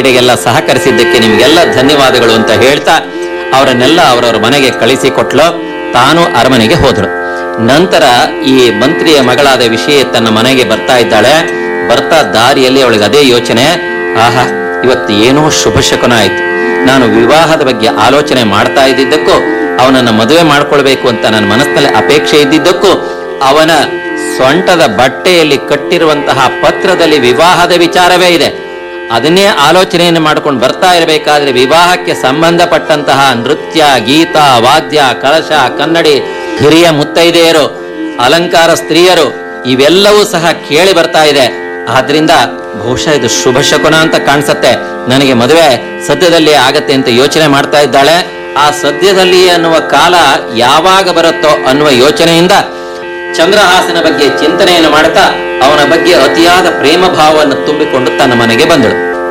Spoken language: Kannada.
ಕ್ರೀಡೆಗೆಲ್ಲ ಸಹಕರಿಸಿದ್ದಕ್ಕೆ ನಿಮ್ಗೆಲ್ಲ ಧನ್ಯವಾದಗಳು ಅಂತ ಹೇಳ್ತಾ ಅವರನ್ನೆಲ್ಲ ಅವರವರ ಮನೆಗೆ ಕಳಿಸಿಕೊಟ್ಲು ತಾನು ಅರಮನೆಗೆ ಹೋದ್ರು ನಂತರ ಈ ಮಂತ್ರಿಯ ಮಗಳಾದ ವಿಷಯ ತನ್ನ ಮನೆಗೆ ಬರ್ತಾ ಇದ್ದಾಳೆ ಬರ್ತಾ ದಾರಿಯಲ್ಲಿ ಅವಳಿಗೆ ಅದೇ ಯೋಚನೆ ಆಹಾ ಇವತ್ತು ಏನೋ ಶುಭ ಶಕುನ ಆಯ್ತು ನಾನು ವಿವಾಹದ ಬಗ್ಗೆ ಆಲೋಚನೆ ಮಾಡ್ತಾ ಇದ್ದಿದ್ದಕ್ಕೂ ಅವನನ್ನ ಮದುವೆ ಮಾಡ್ಕೊಳ್ಬೇಕು ಅಂತ ನನ್ನ ಮನಸ್ಸಿನಲ್ಲಿ ಅಪೇಕ್ಷೆ ಇದ್ದಿದ್ದಕ್ಕೂ ಅವನ ಸೊಂಟದ ಬಟ್ಟೆಯಲ್ಲಿ ಕಟ್ಟಿರುವಂತಹ ಪತ್ರದಲ್ಲಿ ವಿವಾಹದ ವಿಚಾರವೇ ಇದೆ ಅದನ್ನೇ ಆಲೋಚನೆಯನ್ನು ಮಾಡ್ಕೊಂಡು ಬರ್ತಾ ಇರಬೇಕಾದ್ರೆ ವಿವಾಹಕ್ಕೆ ಸಂಬಂಧಪಟ್ಟಂತಹ ನೃತ್ಯ ಗೀತ ವಾದ್ಯ ಕಳಶ ಕನ್ನಡಿ ಹಿರಿಯ ಮುತ್ತೈದೆಯರು ಅಲಂಕಾರ ಸ್ತ್ರೀಯರು ಇವೆಲ್ಲವೂ ಸಹ ಕೇಳಿ ಬರ್ತಾ ಇದೆ ಆದ್ರಿಂದ ಬಹುಶಃ ಇದು ಶುಭ ಶಕುನ ಅಂತ ಕಾಣಿಸತ್ತೆ ನನಗೆ ಮದುವೆ ಸದ್ಯದಲ್ಲಿ ಆಗತ್ತೆ ಅಂತ ಯೋಚನೆ ಮಾಡ್ತಾ ಇದ್ದಾಳೆ ಆ ಸದ್ಯದಲ್ಲಿ ಅನ್ನುವ ಕಾಲ ಯಾವಾಗ ಬರುತ್ತೋ ಅನ್ನುವ ಯೋಚನೆಯಿಂದ ಚಂದ್ರಹಾಸನ ಬಗ್ಗೆ ಚಿಂತನೆಯನ್ನು ಮಾಡ್ತಾ ಅವನ ಬಗ್ಗೆ ಅತಿಯಾದ ಪ್ರೇಮ ಭಾವವನ್ನು ತುಂಬಿಕೊಂಡು ತನ್ನ ಮನೆಗೆ ಬಂದಳು